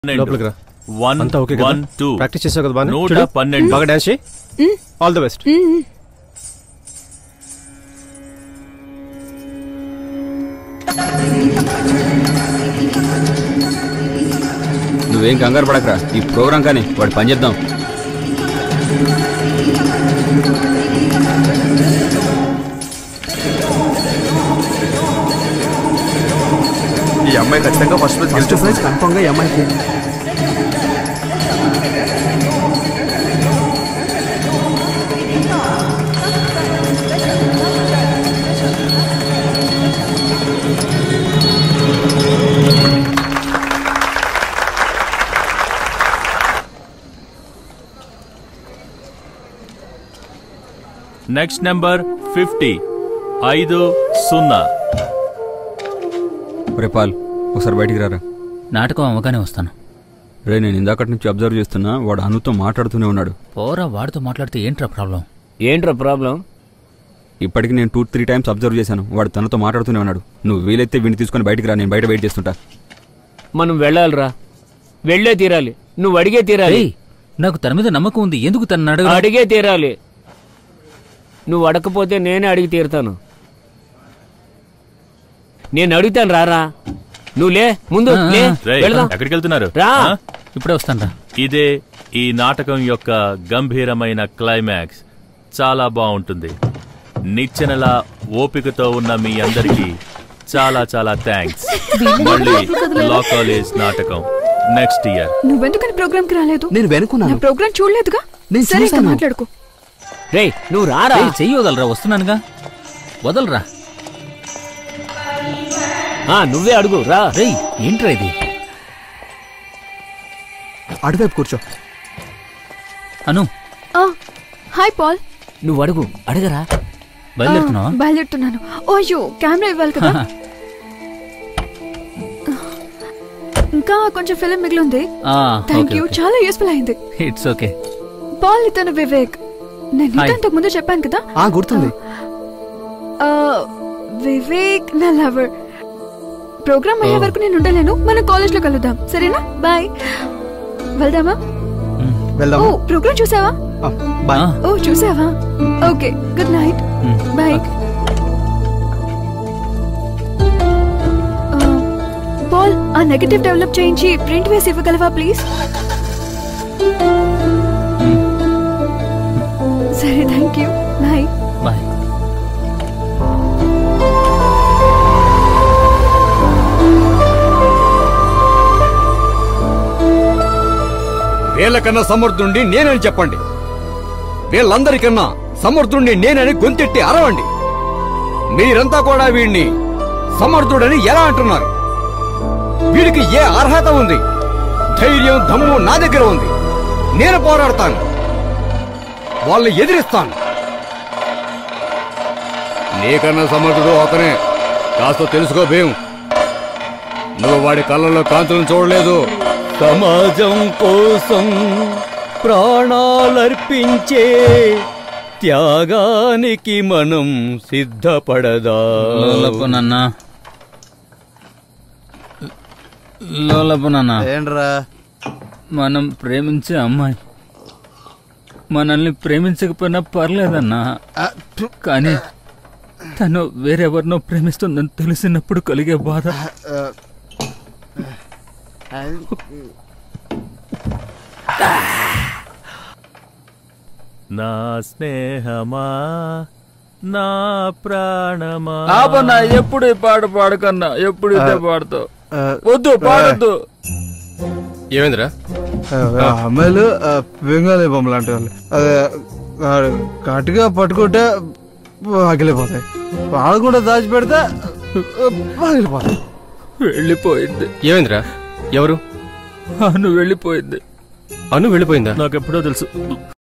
లోపలికి రా వన్ అంతా ఓకే కదా వన్ టూ ప్రాక్టీస్ చేసావు కదా బాగా నూట చూడు పన్నెండు. బాగా డాన్స్ చేయి ఆల్ ది బెస్ట్ నువ్వేం కంగారు పడకరా ఈ ప్రోగ్రాం కానీ వాడు పని చేద్దాం ఈ అమ్మాయి ఖచ్చితంగా first prize first prize confirm గా ఈ అమ్మాయికి నెక్స్ట్ నెంబర్ ఫిఫ్టీ ఐదు సున్నా రే పాల్ ఒకసారి బయటికి రారా నాటకం అవ్వగానే వస్తాను రే నేను ఇందాకటి నుంచి అబ్జర్వ్ చేస్తున్నా వాడు అనుతో మాట్లాడుతూనే ఉన్నాడు పోరా వాడితో మాట్లాడితే ఏంట్రా ప్రాబ్లం ఏంట్రా ప్రాబ్లం ఇప్పటికి నేను టూ త్రీ టైమ్స్ అబ్జర్వ్ చేశాను వాడు తనతో మాట్లాడుతూనే ఉన్నాడు నువ్వు వీలైతే వీడిని తీసుకొని బయటికి రా నేను బయట వెయిట్ చేస్తుంటా మనం వెళ్ళాలిరా వెళ్ళే తీరాలి నువ్వు అడిగే తీరాలి ఏయ్ నాకు తన మీద నమ్మకం ఉంది ఎందుకు తన అడగ అడిగే తీరాలి నువ్వు అడగకపోతే నేనే అడిగి తీరుతాను నేను అడుగుతాను రారా నువ్వు లే ముందు ఆ, లే ఆ. రేయ్, వెళ్దాం ఎక్కడికి వెళ్తున్నారు రా. ఆ? ఇప్పుడే వస్తాను రా ఇదే ఈ నాటకం యొక్క గంభీరమైన క్లైమాక్స్ చాలా బాగుంటుంది నిచ్చెనలా ఓపికతో ఉన్న మీ అందరికీ చాలా చాలా థ్యాంక్స్ మళ్ళీ లా కాలేజ్ నాటకం నెక్స్ట్ ఇయర్ నువ్వెందుకని ప్రోగ్రామ్ కి రాలేదు నేను నా వెనుకున్నాను ప్రోగ్రామ్ చూడలేదుగా నేను సరే ఇంకా చూశాను. మాట్లాడుకో రే నువ్వు రారా ఏయ్, చెయ్యి వదలరా వస్తున్నానుగా వదలరా ఆ, నువ్వే అడుగు రా రేయ్ ఏంట్రా ఇది అటువైపు కూర్చో అను ఆ, హాయ్ పాల్ నువ్వు అడుగు అడగరా బయలుదేరుతున్నావా ఆ, బయలుదేరుతున్నాను ఓ అయ్యో కెమెరా ఇవ్వాలి కదా ఇంకా కొంచెం ఫిలిం మిగిలింది థ్యాంక్ యూ చాలా యూస్ఫుల్ అయింది ఇట్స్ ఓకే పాల్ ఇతను వివేక్ నేను Hi. నీతో ఇంతకు ముందు చెప్పాను కదా ఆ గుర్తుంది ఆ, వివేక్ నా లవర్ ప్రోగ్రామ్ అయ్యే వరకు నేను ఉండలేను మనం కాలేజ్ లో కలుద్దాం సరేనా బాయ్ వెళ్దామా వెళ్దాం ఓ ప్రోగ్రామ్ చూసావా బాయ్ ఓ చూసావా okay good night bye Paul ఆ నెగటివ్ డెవలప్ చేయించి ప్రింట్ వేసి ఇవ్వగలవా ప్లీజ్ సరే థ్యాంక్ యూ బాయ్ బాయ్ వీళ్ళకన్నా సమర్థుండి నేనని చెప్పండి వీళ్ళందరికన్నా సమర్థుండి నేనని గొంతెట్టి అరవండి మీరంతా కూడా వీడిని సమర్థుడని ఎలా అంటున్నారు వీడికి ఏ అర్హత ఉంది ధైర్యం దమ్ము నా దగ్గర ఉంది నేను పోరాడతాను వాళ్ళని ఎదిరిస్తాను నీకన్నా సమర్థుడు అతనే కాస్త తెలుసుకో భీం నువ్వు వాడి కళ్ళలో కాంతులను చూడలేదు సమాజం కోసం ప్రాణాలర్పించే త్యాగానికి మనం సిద్ధపడదా లోలపు నాన్న లోలపు నాన్న ఏంట్రా మనం ప్రేమించే అమ్మాయి మనల్ని ప్రేమించకపోయినా పర్లేదన్నా కానీ తను వేరెవరినో ప్రేమిస్తుందని తెలిసినప్పుడు కలిగే బాధ నా స్నేహమా నా ప్రాణమా ఆపన్నా ఎప్పుడు ఈ పాట పాడకన్నా ఎప్పుడు ఇదే పాడతావు వద్దు పాడొద్దు ఏమైందిరా అమ్మాయిలు బెంగాలీ బొమ్మలు అంటే వాళ్ళు అదే ఆ, గట్టిగా పట్టుకుంటే పగిలిపోతాయి వాళ్ళు కూడా దాచిపెడితే పగిలిపోతాయి వెళ్ళిపోయింది ఏమైందిరా ఎవరు అను వెళ్ళిపోయింది అను వెళ్ళిపోయిందా నాకెప్పుడో తెలుసు